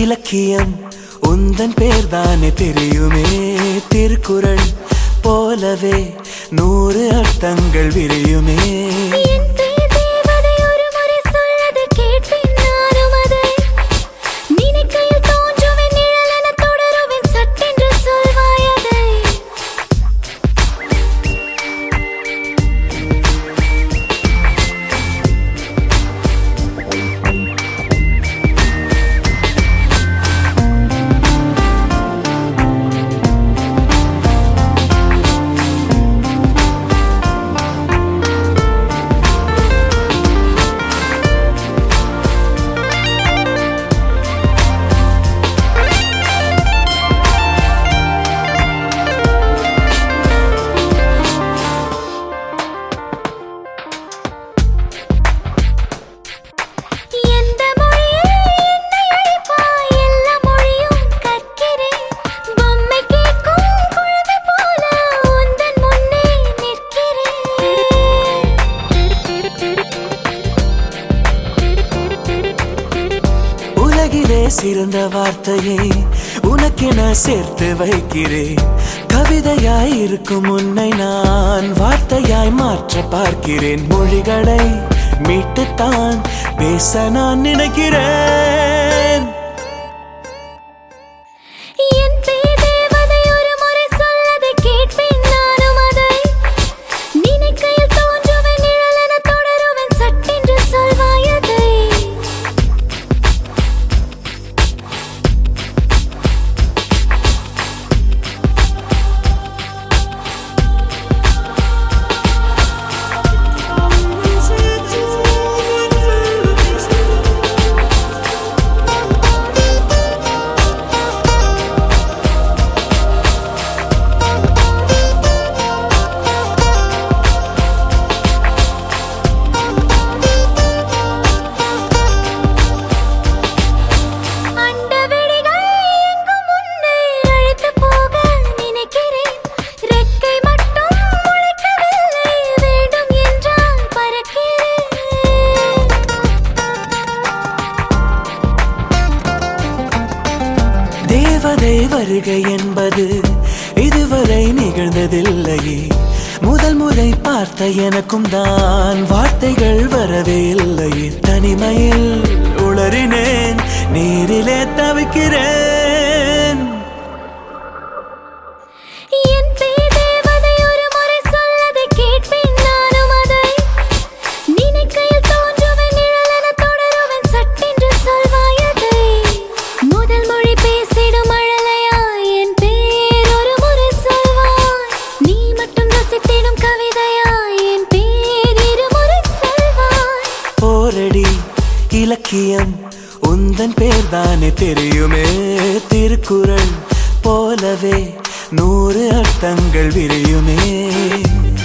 இலக்கியம் உந்தன் பேர்தானே தெரியுமே திருக்குறள் போலவே நூறு அர்த்தங்கள் விரியுமே என் பேர் தேவதை ஒரு முறை சொல்லது கேட்பேன் நானும் அதை நினைக்கையில் தோன்றுவேன் நிழலென தொடருவேன் சட்டென்று சொல்வாய் அதை எந்த மொழியில் என்னை அழைப்பாய் எல்லா மொழியும் கற்கிறேன் பொம்மை கேட்கும் குழந்தை போல உந்தன் முன்னே நிற்கிறேன் உலகிலே சிறந்த வார்த்தையை உனக்கென சேர்த்து வைக்கிறேன் கவிதையாய் இருக்கும் உன்னை நான் வார்த்தையாய் மாற்ற பார்க்கிறேன் மொழிகளை மீட்டுத்தான் பேச நான் நினைக்கிறேன் என் பேர் தேவதை ஒரு முறை சொல்லதை கேட்பேன் நானும் அதை நினைக்கையில் தோன்றுவேன் நிழலென தொடருவேன் சட்டென்று சொல்வாய் அதை அண்டவெளிகள் எங்கும் உன்னை அழைத்துப் போக நினைக்கிறேன். ரெக்கை மட்டும் முளைக்கவில்லை, வேண்டும் என்றால் பறக்கிறேன். தேவதை வருகை என்பது இதுவரை நிகழ்ந்ததில்லையே முதல் முறை பார்த்த எனக்கும் தான் வார்த்தைகள் வரவே இல்லையே தனிமையில் உளறினேன் நீரிலே தவிக்கிறேன் என் பேர் தேவதை ஒரு முறை சொல்லதை கேட்பேன் நானும் அதை. நினைக்கையில் தோன்றுவேன் நிழலென தொடருவேன் சட்டென்று சொல்வாய் அதை. முதல் மொழி பேசிடும் அழலையாய் என் பேர் ஒரு முறை சொல்வாய். நீ மட்டும் ரசித்திடும் கவிதையாய் என் பேர் இருமுறை சொல்வாய். போரடி இலக்கியம் உந்தன் பேர்தானே தெரியுமே திருக்குறள் போலவே நூறு அர்த்தங்கள் விரியுமே